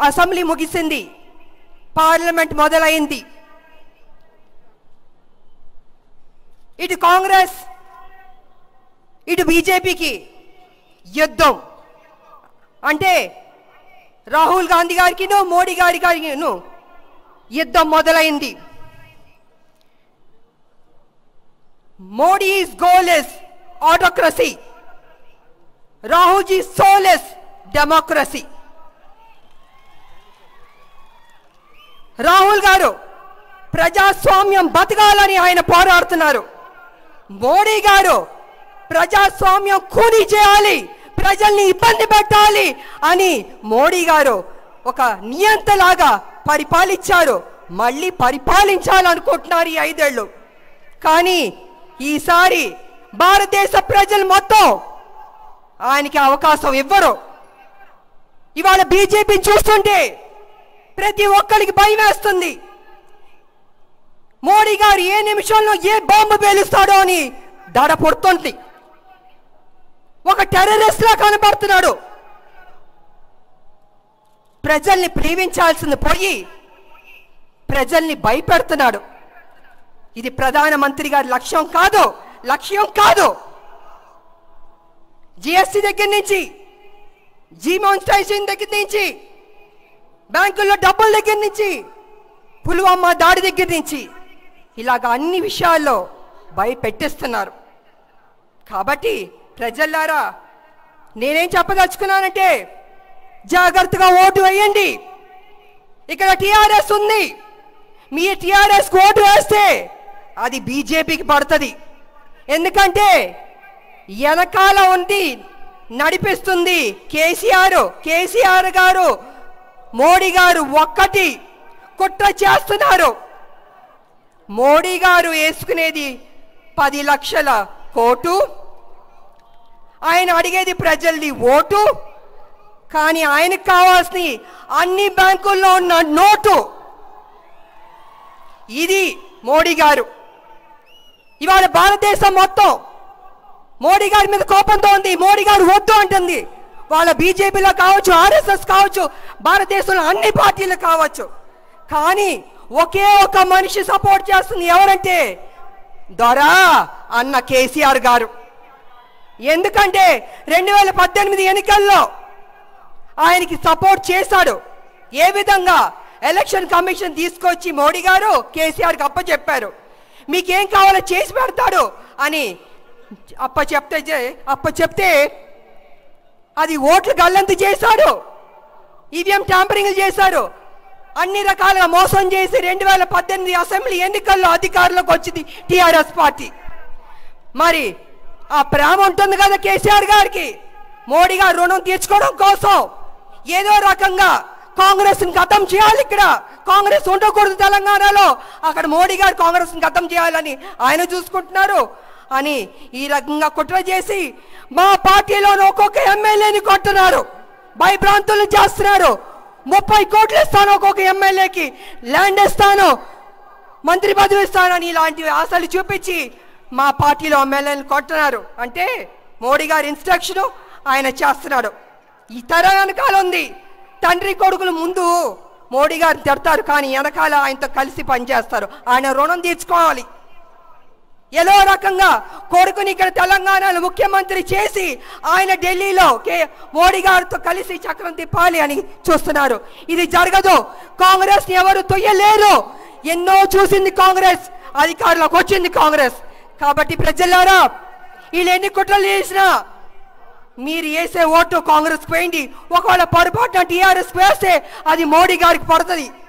assembly ముగిసింది parliament మొదలైంది ఇటు కాంగ్రెస్ ఇటు బీజేపీకి యుద్ధం అంటే రాహుల్ గాంధీ గారికిను మోడీ గారి గారికిను యుద్ధం మొదలైంది Modi's goal is autocracy Rahulji soul is democracy Rahul garu ప్రజాస్వామ్యం బతకాలని ఆయన పోరాడుతున్నారు మోడీ గారు ప్రజాస్వామ్యం కూని చేయాలి ప్రజల్ని ఇబ్బంది పెట్టాలి అని మోడీ గారు ఒక నియంతలాగా పరిపాలించారు మళ్ళీ పరిపాలించాలనుకుంటున్నారు ఈ ఐదేళ్ళు కానీ ఈసారి భారతదేశ ప్రజలు మొత్తం ఆయనకి అవకాశం ఇవ్వరు ఇవాళ బీజేపీని చూస్తుంటే ప్రతి ఒక్కరికి భయం వేస్తుంది మోడీ గారు ఏ నిమిషంలో ఏ బాంబు పేలుస్తాడో అని దడ పుడుతుంది ఒక టెర్రరిస్ట్ లా కనబడుతున్నాడు ప్రజల్ని ప్రేమించాల్సింది పోయి ప్రజల్ని భయపెడుతున్నాడు ఇది ప్రధానమంత్రి గారి లక్ష్యం కాదు లక్ష్యం కాదు జిఎస్టి దగ్గర నుంచి జీమాన్స్ట్రేషన్ దగ్గర నుంచి బ్యాంకుల్లో డబ్బుల దగ్గర నుంచి పుల్వామా దాడి దగ్గర నుంచి ఇలాగ అన్ని విషయాల్లో భయపెట్టిస్తున్నారు కాబట్టి ప్రజల్లారా నేనేం చెప్పదలుచుకున్నానంటే జాగ్రత్తగా ఓటు వేయండి ఇక్కడ టిఆర్ఎస్ ఉంది మీ టిఆర్ఎస్ ఓటు వేస్తే అది బీజేపీకి పడుతుంది ఎందుకంటే వెనకాల ఉంది నడిపిస్తుంది కేసీఆర్ కేసీఆర్ గారు మోడీ గారు ఒక్కటి కుట్ర చేస్తున్నారు మోడీ గారు వేసుకునేది పది లక్షల కోటు ఆయన అడిగేది ప్రజల్ది ఓటు కానీ ఆయనకు కావాల్సిన అన్ని బ్యాంకుల్లో ఉన్న నోటు ఇది మోడీ గారు ఇవాళ భారతదేశం మొత్తం మోడీ గారి మీద కోపంతో ఉంది మోడీ గారు వద్దు అంటుంది వాళ్ళ బీజేపీలో కావచ్చు ఆర్ఎస్ఎస్ కావచ్చు భారతదేశంలో అన్ని పార్టీలు కావచ్చు కానీ ఒకే ఒక మనిషి సపోర్ట్ చేస్తుంది ఎవరంటే దొరా అన్న కేసీఆర్ గారు ఎందుకంటే రెండు వేల పద్దెనిమిది ఎన్నికల్లో ఆయనకి సపోర్ట్ చేశాడు ఏ విధంగా ఎలక్షన్ కమిషన్ తీసుకొచ్చి మోడీ గారు కేసీఆర్కి అప్ప చెప్పారు మీకేం కావాలో చేసి పెడతాడు అని అప్ప చెప్తే చే- అప్ప చెప్తే అది ఓట్లు గల్లంతు చేశాడు ఈవీఎం ట్యాంపరింగ్ చేశారు అన్ని రకాలుగా మోసం చేసి రెండు వేల పద్దెనిమిది అసెంబ్లీ ఎన్నికల్లో అధికారంలోకి వచ్చింది టిఆర్ఎస్ పార్టీ మరి ఆ ప్రేమ ఉంటుంది కదా కేసీఆర్ గారికి మోడీ గారు రుణం తీర్చుకోవడం కోసం ఏదో రకంగా కాంగ్రెస్ గతం చేయాలి ఇక్కడ కాంగ్రెస్ ఉండకూడదు తెలంగాణలో అక్కడ మోడీ గారు కాంగ్రెస్ గతం చేయాలని ఆయన చూసుకుంటున్నారు అని ఈ రకంగా కుట్ర చేసి మా పార్టీలోని ఒక్కొక్క ఎమ్మెల్యేని కొట్టున్నారు భయభ్రాంతులు చేస్తున్నారు ముప్పై కోట్లు ఇస్తాను ఒక్కొక్క ఎమ్మెల్యేకి ల్యాండ్ ఇస్తాను మంత్రి పదవి ఇస్తానని ఇలాంటి ఆశలు చూపించి మా పార్టీలో ఎమ్మెల్యేలు కొట్టున్నారు అంటే మోడీ గారి ఇన్స్ట్రక్షన్ ఆయన చేస్తున్నాడు ఈ తర వెనకాల ఉంది తండ్రి కొడుకులు ముందు మోడీ గారిని తిడతారు కానీ వెనకాల ఆయనతో కలిసి పనిచేస్తారు ఆయన రుణం తీర్చుకోవాలి ఏదో రకంగా కొడుకుని ఇక్కడ తెలంగాణలో ముఖ్యమంత్రి చేసి ఆయన ఢిల్లీలో కే మోడీ గారితో కలిసి చక్రం తిప్పాలి అని చూస్తున్నారు ఇది జరగదు కాంగ్రెస్ ఎవరు తొయ్యలేరు ఎన్నో చూసింది కాంగ్రెస్ అధికారంలోకి వచ్చింది కాంగ్రెస్ కాబట్టి ప్రజలారా వీళ్ళు ఎన్ని కుట్రలు చేసినా మీరు వేసే ఓటు కాంగ్రెస్ పోయింది ఒకవేళ పొరపాటున టీఆర్ఎస్ వేస్తే అది మోడీ గారికి పడుతుంది